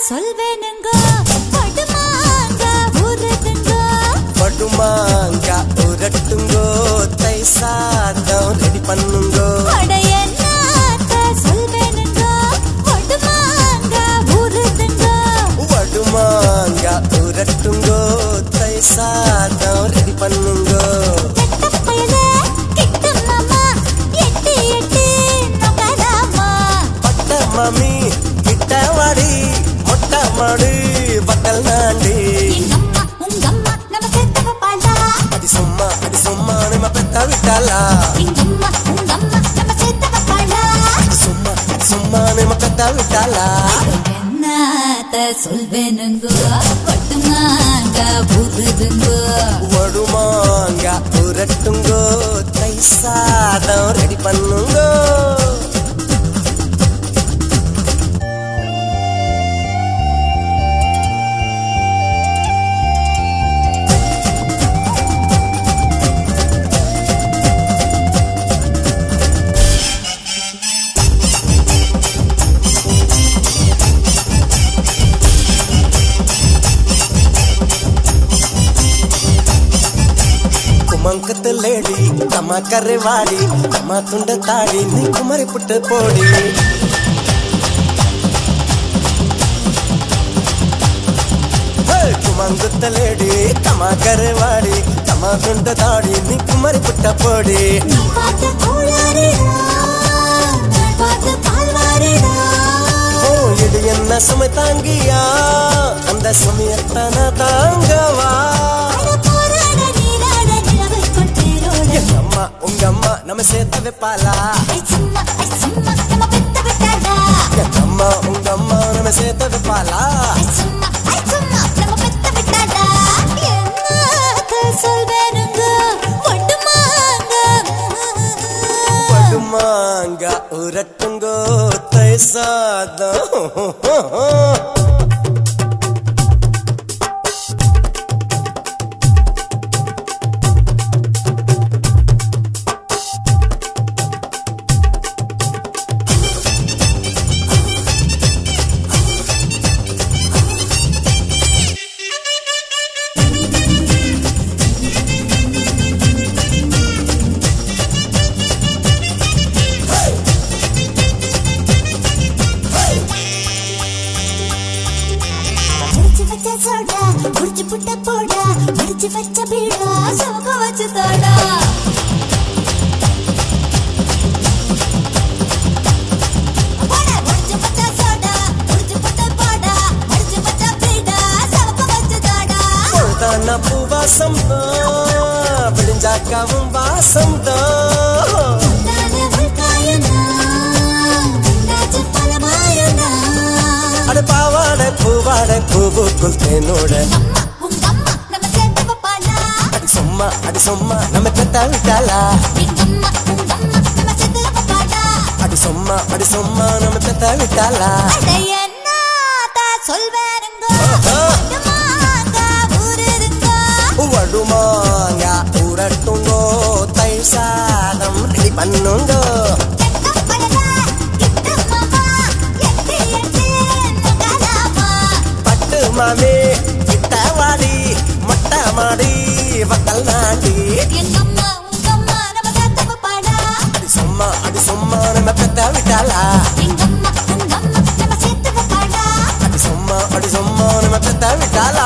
சொல்வேனுங்க படுமாங்க ஊருதுங்க படுமாங்க உரட்டுங்கோ தை சாதம் ரெடி பண்ணுங்கோ அட என்னத்த சொல்வேனுங்க படுமாங்க ஊருதுங்க வடுமாங்க உரட்டுங்கோ தை சாதம் ரெடி பண்ணுங்கோ கெட்ட பயலே கிட்ட மாமா எட்டி எட்டி நொகராமா பட்ட மாமி கிட்ட வாடி மொட்டை மாடு பட்டல் நாண்டி எங்கம்மா உங்கம்மா நம்ம சேர்த்தவ பாடா அடி சும்மா அடி சும்மா நம்ம பெத்த விட்டாளா எங்கம்மா உங்கம்மா நம்ம சேர்த்தவ பாடா அடி சும்மா அடி சும்மா நம்ம பெத்த விட்டாளா என்னத்த சொல்வேனுங்க பட்டுமாங்க புதுதுங்க வடுமாங்க உரட்டுங்கோ தை சாதம் ரெடி பண்ணுங்கோ కుమంకత లేడి తమ కర్రెవాడి తమ తుండ తాడి నీ కుమరి పుట్ట పోడి కుమంగుత లేడి తమ కర్రెవాడి తమ తుండ తాడి నీ కుమరి పుట్ట పోడి பார்த்த கோளாறுடா பார்த்த பால்வாறுடா ஓ இது என்ன சுமை தாங்கியா அந்த சுமையத்தான தாங்கவா அட போராட நீராட நிலவை கொட்டேரோட எங்க அம்மா உங்க அம்மா நம்ம சேர்த்து வைப்பாளா ஐ சும்மா ஐ சும்மா நம்ம பெத்த விட்டாடா எங்க அம்மா உங்க அம்மா நம்ம சேர்த்து வைப்பாளா ஐ சும்மா ஐ சும்மா நம்ம பெத்த விட்டாடா என்னத்த சொல்வேனுங்க ஒட்டுமாங்க படுமாங்க உரட்டுங்கோ தை சாதம் முடிச்சு வச்ச சோடா முடிச்சு புட்ட போடா முடிச்சு வச்ச பீடா சமக்க வச்சு தோடா போடா, முடிச்சு வச்ச சோடா, முடிச்சு புட்ட போடா, முடிச்சு வச்ச பீடா, சமக்க வச்சு தோடா. பொழுதான பூவாசம் தான் விடிஞ்சாக்காவும் வாசம் தான் நானு உள்காயனா, உன்னாச்சு பலமாயனா. அட பாவாடை பூவாடை பூவுக்குள் தேனோட அம்மா, உங்க அம்மா நம்ம சேர்த்து வைப்பாளா? அடி சும்மா அடி சும்மா நம்ம பெத்தா விட்டாளா எங்க அம்மா, உங்க அம்மா நம்ம சேர்த்து வைப்பாளா? அடி சும்மா அடி சும்மா நம்ம பெத்தா விட்டாளா அட என்னத்த சொல்வேனுங்க ஆஹா. ஒட்டுமாங்க ஊருதுங்க வடுமாங்க உரட்டுங்கோ தை சாதம் ரெடி பண்ணுங்கோ கெட்ட பழகா, கிட்ட மாமா, எட்டி எட்டி நுகராமா. பட்டு மாமி கிட்ட வாடி மொட்டை மாடி வக்கல் நாண்டி எங்க அம்மா, உங்க அம்மா நம்ம சேர்த்து வைப்பாளா? அடி சும்மா அடி சும்மா நம்ம பெத்த விட்டாளா எங்க அம்மா, உங்க அம்மா நம்ம சேர்த்து வைப்பாளா? அடி சும்மா அடி சும்மா நம்ம பெத்த விட்டாளா